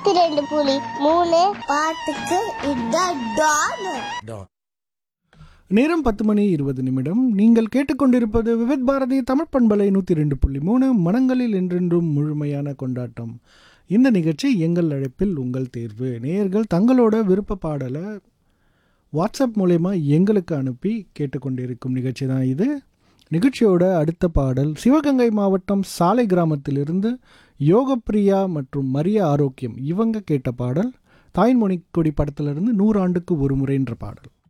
நூத்தி ரெண்டு புலி மூணு பாட்டுக்கு இதான் டான் நேரம் பத்து மணி இருபது நிமிடம் நீங்கள் கேட்டுக்கொண்டிருப்பது விவித் பாரதி தமிழ் பண்பலை நூற்றி ரெண்டு புள்ளி மூணு மனங்களில் என்றென்றும் முழுமையான கொண்டாட்டம் இந்த நிகழ்ச்சி எங்கள் அழைப்பில் உங்கள் தேர்வு நேயர்கள் தங்களோட விருப்ப பாடலை வாட்ஸ்அப் மூலயமா எங்களுக்கு அனுப்பி கேட்டுக்கொண்டிருக்கும் நிகழ்ச்சி தான் இது நிகழ்ச்சியோட அடுத்த பாடல் சிவகங்கை மாவட்டம் சாலை கிராமத்திலிருந்து யோகப்பிரியா மற்றும் மரியா ஆரோக்கியம் இவங்க கேட்ட பாடல் தாய்மொழி கொடி படத்திலிருந்து நூறாண்டுக்கு ஒரு முறைன்ற பாடல்